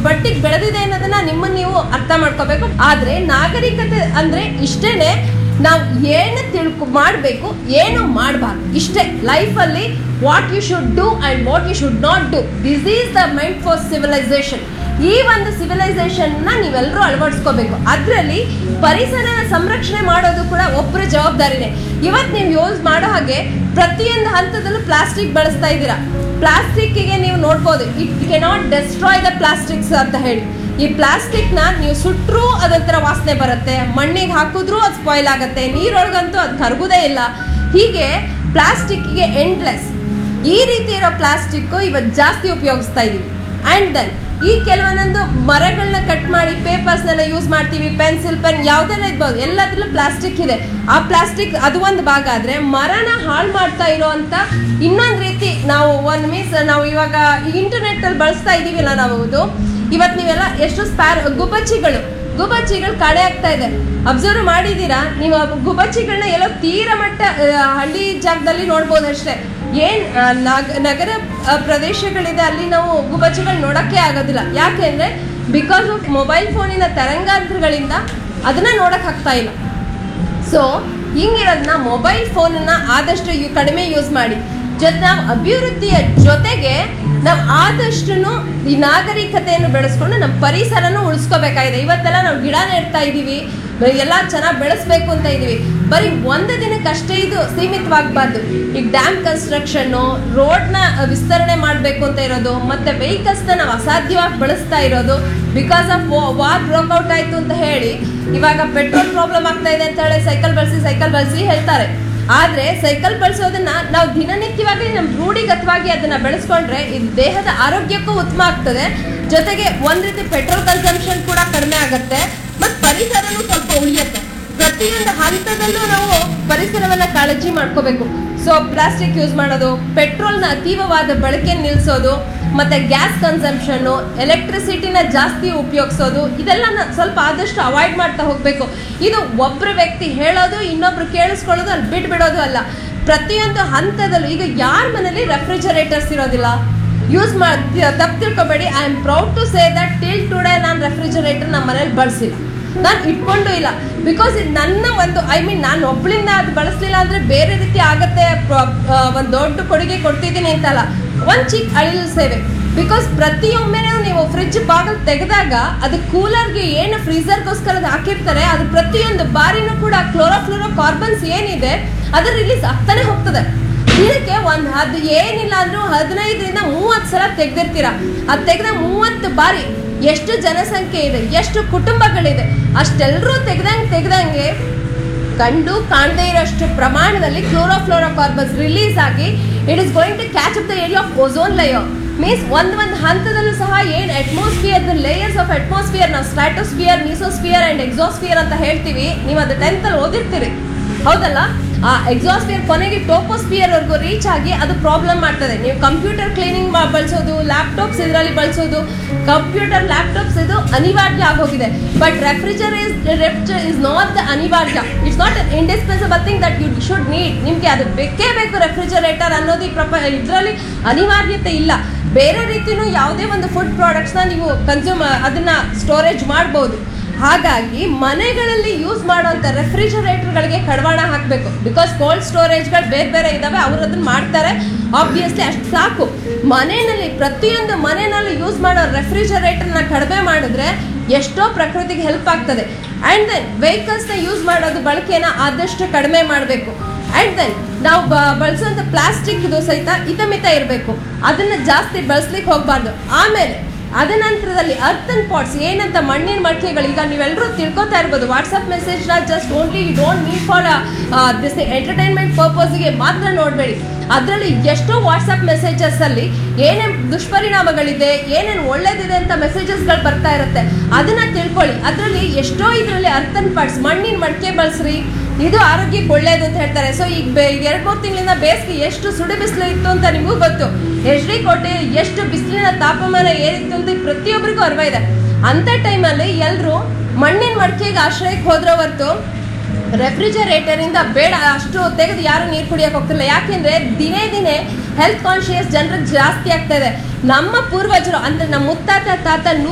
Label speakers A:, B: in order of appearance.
A: ಬಟ್ಟಿಗೆ ಬೆಳೆದಿದೆ ಅನ್ನೋದನ್ನ ನಿಮ್ಮನ್ನ ನೀವು ಅರ್ಥ ಮಾಡ್ಕೋಬೇಕು ಆದ್ರೆ ನಾಗರಿಕತೆ ಅಂದ್ರೆ ಇಷ್ಟೇನೆ ನಾವು ಏನು ತಿಳ್ಕೊ ಮಾಡಬೇಕು ಏನು ಮಾಡಬಾರ್ದು ಇಷ್ಟೇ ಲೈಫಲ್ಲಿ what you should do and what you should not do this is the mind for civilization ಈ ಒಂದು ಸಿವಿಲೈಸೇಷನ್ನ ನೀವೆಲ್ಲರೂ ಅಳವಡಿಸ್ಕೋಬೇಕು ಅದರಲ್ಲಿ ಪರಿಸರನ ಸಂರಕ್ಷಣೆ ಮಾಡೋದು ಕೂಡ ಒಬ್ಬರ ಜವಾಬ್ದಾರಿನೇ ಇವತ್ತು ನೀವು ಯೂಸ್ ಮಾಡೋ ಹಾಗೆ ಪ್ರತಿಯೊಂದು ಹಂತದಲ್ಲೂ ಪ್ಲಾಸ್ಟಿಕ್ ಬಳಸ್ತಾ ಇದ್ದೀರಾ ಪ್ಲಾಸ್ಟಿಕ್ಕಿಗೆ ನೀವು ನೋಡ್ಬೋದು it cannot destroy the plastics ಅಂತ ಹೇಳಿ ಈ ಪ್ಲಾಸ್ಟಿಕ್ನ ನೀವು ಸುಟ್ಟರೂ ಅದೊಂಥರ ವಾಸನೆ ಬರುತ್ತೆ ಮಣ್ಣಿಗೆ ಹಾಕಿದ್ರೂ ಅದು ಸ್ಪಾಯ್ಲ್ ಆಗುತ್ತೆ ನೀರೊಳಗಂತೂ ಅದು ಕರಗುದೇ ಇಲ್ಲ ಹೀಗೆ ಪ್ಲಾಸ್ಟಿಕ್ಗೆ ಎಂಡ್ಲೆಸ್ ಈ ರೀತಿ ಇರೋ ಪ್ಲಾಸ್ಟಿಕ್ ಇವತ್ತು ಜಾಸ್ತಿ ಉಪಯೋಗಿಸ್ತಾ ಇದೀವಿ ಆ್ಯಂಡ್ ದೆನ್ ಈ ಕೆಲವೊಂದೊಂದು ಮರಗಳನ್ನ ಕಟ್ ಮಾಡಿ ಪೇಪರ್ಸ್ನೆಲ್ಲ ಯೂಸ್ ಮಾಡ್ತೀವಿ ಪೆನ್ಸಿಲ್ ಪೆನ್ ಯಾವುದೆಲ್ಲ ಇರ್ಬೋದು ಎಲ್ಲದ್ರಲ್ಲೂ ಪ್ಲಾಸ್ಟಿಕ್ ಇದೆ ಆ ಪ್ಲಾಸ್ಟಿಕ್ ಅದು ಒಂದು ಭಾಗ ಆದರೆ ಮರನ ಹಾಳು ಮಾಡ್ತಾ ಇರೋವಂಥ ಇನ್ನೊಂದು ರೀತಿ ನಾವು ಒಂದು ಮೀನ್ಸ್ ನಾವು ಇವಾಗ ಇಂಟರ್ನೆಟ್ಟಲ್ಲಿ ಬಳಸ್ತಾ ಇದ್ದೀವಿಲ್ಲ ನಾವು ಇದು ಇವತ್ತು ನೀವೆಲ್ಲ ಎಷ್ಟು ಸ್ಪ್ಯಾರ್ ಗುಬ್ಬಚ್ಚಿಗಳು ಗುಬ್ಬಚ್ಚಿಗಳು ಕಡೆ ಆಗ್ತಾ ಇದೆ ಅಬ್ಸರ್ವ್ ಮಾಡಿದ್ದೀರಾ ನೀವು ಆ ಗುಬ್ಬಚ್ಚಿಗಳನ್ನ ಎಲ್ಲೋ ತೀರ ಮಟ್ಟ ಆ, ಹಳ್ಳಿ ಜಾಗದಲ್ಲಿ ನೋಡ್ಬೋದು ಅಷ್ಟೇ ಏನ್ ಆ, ನಗ- ನಗರ ಆ, ಪ್ರದೇಶಗಳಿದೆ ಅಲ್ಲಿ ನಾವು ಗುಬ್ಬಚ್ಚಿಗಳು ನೋಡಕ್ಕೆ ಆಗೋದಿಲ್ಲ ಯಾಕೆಂದ್ರೆ ಬಿಕಾಸ್ ಆಫ್ ಮೊಬೈಲ್ ಫೋನಿನ ತರಂಗಾಂತರಗಳಿಂದ ಅದನ್ನ ನೋಡಕ್ ಆಗ್ತಾ ಇಲ್ಲ ಸೊ ಹಿಂಗಿರೋದನ್ನ ಮೊಬೈಲ್ ಫೋನನ್ನ ಆದಷ್ಟು ಯು ಕಡಿಮೆ ಯೂಸ್ ಮಾಡಿ ಜೊತೆ ನಾವು ಅಭಿವೃದ್ಧಿಯ ಜೊತೆಗೆ ನಾವು ಆದಷ್ಟು ಈ ನಾಗರಿಕತೆಯನ್ನು ಬೆಳೆಸ್ಕೊಂಡು ನಮ್ಮ ಪರಿಸರನ ಉಳಿಸ್ಕೋಬೇಕಾಗಿದೆ ಇವತ್ತೆಲ್ಲ ನಾವು ಗಿಡ ನೆಡ್ತಾ ಇದ್ದೀವಿ ಎಲ್ಲ ಚೆನ್ನಾಗಿ ಬೆಳೆಸ್ಬೇಕು ಅಂತ ಇದೀವಿ ಬರೀ ಒಂದು ದಿನಕ್ಕೆ ಅಷ್ಟೇ ಇದು ಸೀಮಿತವಾಗಬಾರ್ದು ಈಗ ಡ್ಯಾಮ್ ಕನ್ಸ್ಟ್ರಕ್ಷನ್ನು ರೋಡ್ನ ವಿಸ್ತರಣೆ ಮಾಡಬೇಕು ಅಂತ ಇರೋದು ಮತ್ತೆ ವೆಹಿಕಲ್ಸ್ನ ನಾವು ಅಸಾಧ್ಯವಾಗಿ ಬಳಸ್ತಾ ಇರೋದು ಬಿಕಾಸ್ ಆಫ್ ವಾರ್ ಬ್ರೋಕ್ಔಟ್ ಆಯ್ತು ಅಂತ ಹೇಳಿ ಇವಾಗ ಪೆಟ್ರೋಲ್ ಪ್ರಾಬ್ಲಮ್ ಆಗ್ತಾ ಇದೆ ಅಂತ ಹೇಳಿ ಸೈಕಲ್ ಬಳಸಿ ಸೈಕಲ್ ಬಳಸಿ ಹೇಳ್ತಾರೆ ಆದ್ರೆ ಸೈಕಲ್ ಬಳಸೋದನ್ನ ನಾವು ದಿನನಿತ್ಯವಾಗಿ ನಮ್ಮ ರೂಢಿಗತವಾಗಿ ಅದನ್ನ ಬೆಳೆಸ್ಕೊಂಡ್ರೆ ಇದು ದೇಹದ ಆರೋಗ್ಯಕ್ಕೂ ಉತ್ತಮ ಆಗ್ತದೆ ಜೊತೆಗೆ ಒಂದ್ ರೀತಿ ಪೆಟ್ರೋಲ್ ಕನ್ಸಂಪ್ಷನ್ ಕೂಡ ಕಡಿಮೆ ಆಗುತ್ತೆ ಮತ್ತು ಪರಿಸರನೂ ಸ್ವಲ್ಪ ಉಳಿಯುತ್ತೆ ಪ್ರತಿಯೊಂದು ಹಂತದಲ್ಲೂ ನಾವು ಪರಿಸರವನ್ನ ಕಾಳಜಿ ಮಾಡ್ಕೋಬೇಕು ಸೊ ಪ್ಲಾಸ್ಟಿಕ್ ಯೂಸ್ ಮಾಡೋದು ಪೆಟ್ರೋಲ್ನ ಅತೀವವಾದ ಬಳಕೆ ನಿಲ್ಲಿಸೋದು ಮತ್ತೆ ಗ್ಯಾಸ್ ಕನ್ಸಂಪ್ಷನ್ನು ಎಲೆಕ್ಟ್ರಿಸಿಟಿನ ಜಾಸ್ತಿ ಉಪಯೋಗಿಸೋದು ಇದೆಲ್ಲ ನ- ಸ್ವಲ್ಪ ಆದಷ್ಟು ಅವಾಯ್ಡ್ ಮಾಡ್ತಾ ಹೋಗಬೇಕು ಇದು ಒಬ್ಬರು ವ್ಯಕ್ತಿ ಹೇಳೋದು ಇನ್ನೊಬ್ರು ಕೇಳಿಸ್ಕೊಳ್ಳೋದು ಅಲ್ಲಿ ಬಿಟ್ಬಿಡೋದು ಅಲ್ಲ ಪ್ರತಿಯೊಂದು ಹಂತದಲ್ಲೂ ಈಗ ಯಾರ ಮನೇಲಿ ರೆಫ್ರಿಜರೇಟರ್ಸ್ ಇರೋದಿಲ್ಲ ಯೂಸ್ ಮಾಡಿ ತಪ್ಪು ತಿಳ್ಕೊಬೇಡಿ I am proud to say that till today ನಾನು ರೆಫ್ರಿಜರೇಟರ್ ನಮ್ಮ ಮನೇಲಿ ಬಳಸಿಲ್ಲ ನಾನು ಇಟ್ಕೊಂಡು ಇಲ್ಲ ಬಿಕಾಸ್ ಇದು ನನ್ನ ಒಂದು ಐ ಮೀನ್ ನಾನು ಒಬ್ಳಿಂದ ಅದು ಬಳಸಲಿಲ್ಲ ಅಂದ್ರೆ ಬೇರೆ ರೀತಿ ಆಗತ್ತೆ ಒಂದು ದೊಡ್ಡ ಕೊಡುಗೆ ಕೊಡ್ತಿದ್ದೀನಿ ಅಂತಲ್ಲ ಒಂದು ಚಿಕ್ಕ ಅಳಿಲು ಸೇವೆ ಬಿಕಾಸ್ ಪ್ರತಿಯೊಮ್ಮೆನೂ ನೀವು ಫ್ರಿಜ್ ಬಾಗಿಲು ತೆಗೆದಾಗ ಅದು ಕೂಲರ್ಗೆ ಏನು ಫ್ರೀಸರ್ಗೋಸ್ಕರ ಅದು ಹಾಕಿರ್ತಾರೆ ಅದು ಪ್ರತಿಯೊಂದು ಬಾರಿನೂ ಕೂಡ ಕ್ಲೋರೋಫ್ಲೋರೋ ಕಾರ್ಬನ್ಸ್ ಏನಿದೆ ಅದು ರಿಲೀಸ್ ಆಗ್ತಾನೆ ಹೋಗ್ತದೆ ದಿನಕ್ಕೆ ಒಂದು ಅದು ಏನಿಲ್ಲ ಅಂದ್ರೂ ಹದಿನೈದರಿಂದ ಮೂವತ್ತು ಸಲ ತೆಗ್ದಿರ್ತೀರ ಅದು ತೆಗೆದ ಮೂವತ್ತು ಬಾರಿ ಎಷ್ಟು ಜನಸಂಖ್ಯೆ ಇದೆ ಎಷ್ಟು ಕುಟುಂಬಗಳಿದೆ ಅಷ್ಟೆಲ್ಲರೂ ತೆಗ್ದಂಗೆ ತೆಗ್ದಂಗೆ ಕಂಡು ಕಾಣದೇ ಇರೋಷ್ಟು ಪ್ರಮಾಣದಲ್ಲಿ ಕ್ಲೋರೋಫ್ಲೋರೋ ಕಾರ್ಬನ್ಸ್ ರಿಲೀಸ್ ಆಗಿ it is going to catch up the area of ozone layer means ಒಂದ್ ಒಂದು ಹಂತದಲ್ಲೂ ಸಹ ಏನು atmosphere the layers of atmosphere ನಾವು ಸ್ಟ್ರಾಟೋಸ್ಫಿಯರ್ ಮೀಸೋಸ್ಫಿಯರ್ ಅಂಡ್ ಎಕ್ಸಾಸ್ಫಿಯರ್ ಅಂತ ಹೇಳ್ತೀವಿ ನೀವು ಅದು ಟೆಂತಲ್ಲಿ ಓದಿರ್ತೀರಿ ಹೌದಲ್ಲ ಆ ಎಕ್ಸಾಸ್ಫಿಯರ್ ಕೊನೆಗೆ ಟೋಪೋಸ್ಫಿಯರ್ ವರ್ಗೂ ರೀಚ್ ಆಗಿ ಅದು ಪ್ರಾಬ್ಲಮ್ ಮಾಡ್ತದೆ ನೀವು ಕಂಪ್ಯೂಟರ್ ಕ್ಲೀನಿಂಗ್ ಬಳಸೋದು ಲ್ಯಾಪ್ಟಾಪ್ಸ್ ಇದರಲ್ಲಿ ಬಳಸೋದು ಕಂಪ್ಯೂಟರ್ ಲ್ಯಾಪ್ಟಾಪ್ಸ್ ಇದು ಅನಿವಾರ್ಯ ಆಗೋಗಿದೆ but refrigerator is not the ಅನಿವಾರ್ಯ it's not indispensable thing that you should need ನಿಮಗೆ ಅದು ಬೇಕೇ ಬೇಕು ರೆಫ್ರಿಜರೇಟರ್ ಅನ್ನೋದು ಈ ಪ್ರಪ ಇದರಲ್ಲಿ ಅನಿವಾರ್ಯತೆ ಇಲ್ಲ ಬೇರೆ ರೀತಿನೂ ಯಾವುದೇ ಒಂದು ಫುಡ್ ಪ್ರಾಡಕ್ಟ್ಸ್ನ ನೀವು ಕನ್ಸ್ಯೂಮ್ ಅದನ್ನ ಸ್ಟೋರೇಜ್ ಮಾಡ್ಬೋದು ಹಾಗಾಗಿ ಮನೆಗಳಲ್ಲಿ ಯೂಸ್ ಮಾಡುವಂಥ ರೆಫ್ರಿಜರೇಟರ್ಗಳಿಗೆ ಕಡಿವಾಣ ಹಾಕಬೇಕು ಬಿಕಾಸ್ ಕೋಲ್ಡ್ ಸ್ಟೋರೇಜ್ಗಳು ಬೇರೆ ಬೇರೆ ಇದ್ದಾವೆ ಅವ್ರು ಅದನ್ನ ಮಾಡ್ತಾರೆ ಆಬ್ವಿಯಸ್ಲಿ ಅಷ್ಟು ಸಾಕು ಮನೆಯಲ್ಲಿ ಪ್ರತಿಯೊಂದು ಮನೆಯಲ್ಲಿ ಯೂಸ್ ಮಾಡೋ ರೆಫ್ರಿಜರೇಟರ್ನ ಕಡಿಮೆ ಮಾಡಿದ್ರೆ ಎಷ್ಟೋ ಪ್ರಕೃತಿಗೆ ಹೆಲ್ಪ್ ಆಗ್ತದೆ ಆ್ಯಂಡ್ ದೆನ್ ವೆಹಿಕಲ್ಸ್ನ ಯೂಸ್ ಮಾಡೋದು ಬಳಕೆನ ಆದಷ್ಟು ಕಡಿಮೆ ಮಾಡಬೇಕು ಆ್ಯಂಡ್ ದೆನ್ ನಾವು ಬಳಸುವಂಥ ಪ್ಲಾಸ್ಟಿಕ್ದು ಸಹಿತ ಹಿತಮಿತ ಇರಬೇಕು ಅದನ್ನು ಜಾಸ್ತಿ ಬಳಸ್ಲಿಕ್ಕೆ ಹೋಗಬಾರ್ದು ಆಮೇಲೆ ಅದ ನಂತರದಲ್ಲಿ ಅರ್ಥನ್ ಪಾಟ್ಸ್ ಏನಂತ ಮಣ್ಣಿನ ಮಡಿಕೆಗಳು ಈಗ ನೀವೆಲ್ಲರೂ ತಿಳ್ಕೊತಾ ಇರ್ಬೋದು ವಾಟ್ಸಪ್ ಮೆಸೇಜ್ನ just only you don't need for this entertainment ಪರ್ಪಸ್ಗೆ ಮಾತ್ರ ನೋಡಬೇಡಿ ಅದರಲ್ಲಿ ಎಷ್ಟೋ ವಾಟ್ಸಪ್ ಮೆಸೇಜಸ್ ಅಲ್ಲಿ ಏನೇನು ದುಷ್ಪರಿಣಾಮಗಳಿದೆ ಏನೇನು ಒಳ್ಳೇದಿದೆ ಅಂತ ಮೆಸೇಜಸ್ಗಳು ಬರ್ತಾ ಇರುತ್ತೆ ಅದನ್ನ ತಿಳ್ಕೊಳ್ಳಿ ಅದರಲ್ಲಿ ಎಷ್ಟೋ ಇದರಲ್ಲಿ ಅರ್ಥನ್ ಪಾಟ್ಸ್ ಮಣ್ಣಿನ ಮಡಿಕೆ ಬಳಸ್ರಿ ಇದು ಆರೋಗ್ಯಕ್ಕೆ ಒಳ್ಳೇದು ಅಂತ ಹೇಳ್ತಾರೆ ಸೊ ಈಗ ಬೆ ಎರಡು ಮೂರು ತಿಂಗಳಿಂದ ಬೇಸಿಗೆ ಎಷ್ಟು ಸುಡು ಬಿಸಿಲು ಇತ್ತು ಅಂತ ನಿಮಗೂ ಗೊತ್ತು ಎಚ್ ಡಿ ಕೋಟೆ ಎಷ್ಟು ಬಿಸಿಲಿನ ತಾಪಮಾನ ಏನಿತ್ತು ಅಂತ ಪ್ರತಿಯೊಬ್ಬರಿಗೂ ಅರ್ವ ಇದೆ ಅಂಥ ಟೈಮಲ್ಲಿ ಎಲ್ಲರೂ ಮಣ್ಣಿನ ಮಡಿಕೆಗೆ ಆಶ್ರಯಕ್ಕೆ ಹೋದ್ರ ಹೊರತು ರೆಫ್ರಿಜರೇಟರಿಂದ ಬೇಡ ಅಷ್ಟು ತೆಗೆದು ಯಾರು ನೀರು ಕುಡಿಯೋಕೆ ಹೋಗ್ತಿಲ್ಲ ಯಾಕೆಂದ್ರೆ ದಿನೇ ದಿನೇ ಹೆಲ್ತ್ ಕಾನ್ಶಿಯಸ್ ಜನರಿಗೆ ಜಾಸ್ತಿ ಆಗ್ತಾ ಇದೆ ನಮ್ಮ ಪೂರ್ವಜರು ಅಂದ್ರೆ ನಮ್ಮ ಮುತ್ತಾತ ತಾತ